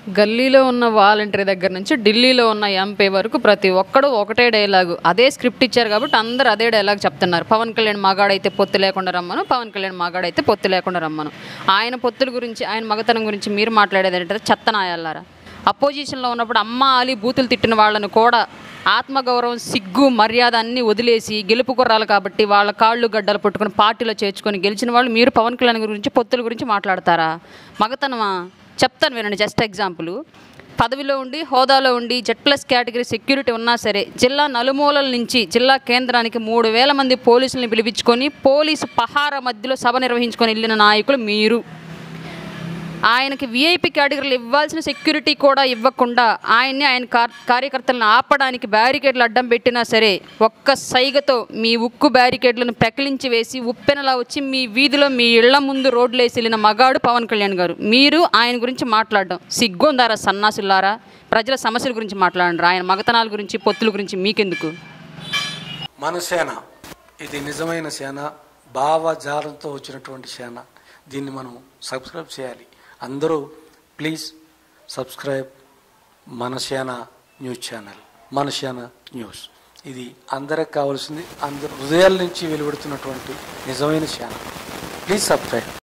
గల్లీలో ఉన్న వాలంటీర్ దగ్గర నుంచి ఢిల్లీలో ఉన్న ఎంపీ వరకు ప్రతి ఒక్కడు ఒకటే డైలాగు అదే స్క్రిప్ట్ ఇచ్చారు కాబట్టి అందరూ అదే డైలాగ్ చెప్తున్నారు పవన్ కళ్యాణ్ మగాడైతే పొత్తు లేకుండా రమ్మను పవన్ కళ్యాణ్ మగాడైతే పొత్తు లేకుండా రమ్మను ఆయన పొత్తుల గురించి ఆయన మగతనం గురించి మీరు మాట్లాడేది ఏంటంటే చెత్తనాయాలారా అపోజిషన్లో ఉన్నప్పుడు అమ్మ ఆలి బూతులు తిట్టిన వాళ్ళను కూడా ఆత్మగౌరవం సిగ్గు మర్యాద అన్నీ వదిలేసి గెలుపు కుర్రాలు కాబట్టి వాళ్ళ కాళ్ళు గడ్డలు పట్టుకొని పార్టీలో చేర్చుకొని గెలిచిన వాళ్ళు మీరు పవన్ కళ్యాణ్ గురించి పొత్తుల గురించి మాట్లాడతారా మగతనమా చెప్తాను వినండి జస్ట్ ఎగ్జాంపుల్ పదవిలో ఉండి హోదాలో ఉండి జెడ్ ప్లస్ కేటగిరీ సెక్యూరిటీ ఉన్నా సరే జిల్లా నలుమూలల నుంచి జిల్లా కేంద్రానికి మూడు వేల మంది పోలీసుల్ని పిలిపించుకొని పోలీసు పహార మధ్యలో సభ నిర్వహించుకొని వెళ్ళిన నాయకులు మీరు ఆయనకి విఐపి కేటగిరీలు ఇవ్వాల్సిన సెక్యూరిటీ కూడా ఇవ్వకుండా ఆయన్ని ఆయన కార్ కార్యకర్తలను ఆపడానికి బ్యారికేడ్లు అడ్డం పెట్టినా సరే ఒక్క సైగతో మీ ఉక్కు బ్యారికేడ్లను పెకిలించి వేసి ఉప్పెనలా వచ్చి మీ వీధిలో మీ ఇళ్ల ముందు రోడ్లు వేసి వెళ్ళిన మగాడు పవన్ కళ్యాణ్ గారు మీరు ఆయన గురించి మాట్లాడడం సిగ్గుందారా సన్నాసులారా ప్రజల సమస్యల గురించి మాట్లాడండి ఆయన మగతనాల గురించి పొత్తుల గురించి మీకెందుకు మన సేన ఇది నిజమైన సేన భావజాలంతో వచ్చినటువంటి సేన దీన్ని మనం సబ్స్క్రైబ్ చేయాలి అందరూ ప్లీజ్ సబ్స్క్రైబ్ మన సేన న్యూస్ ఛానల్ మన సేన న్యూస్ ఇది అందరికి కావాల్సింది అందరు హృదయాల నుంచి వెలువడుతున్నటువంటి నిజమైన సేన ప్లీజ్ సబ్స్క్రైబ్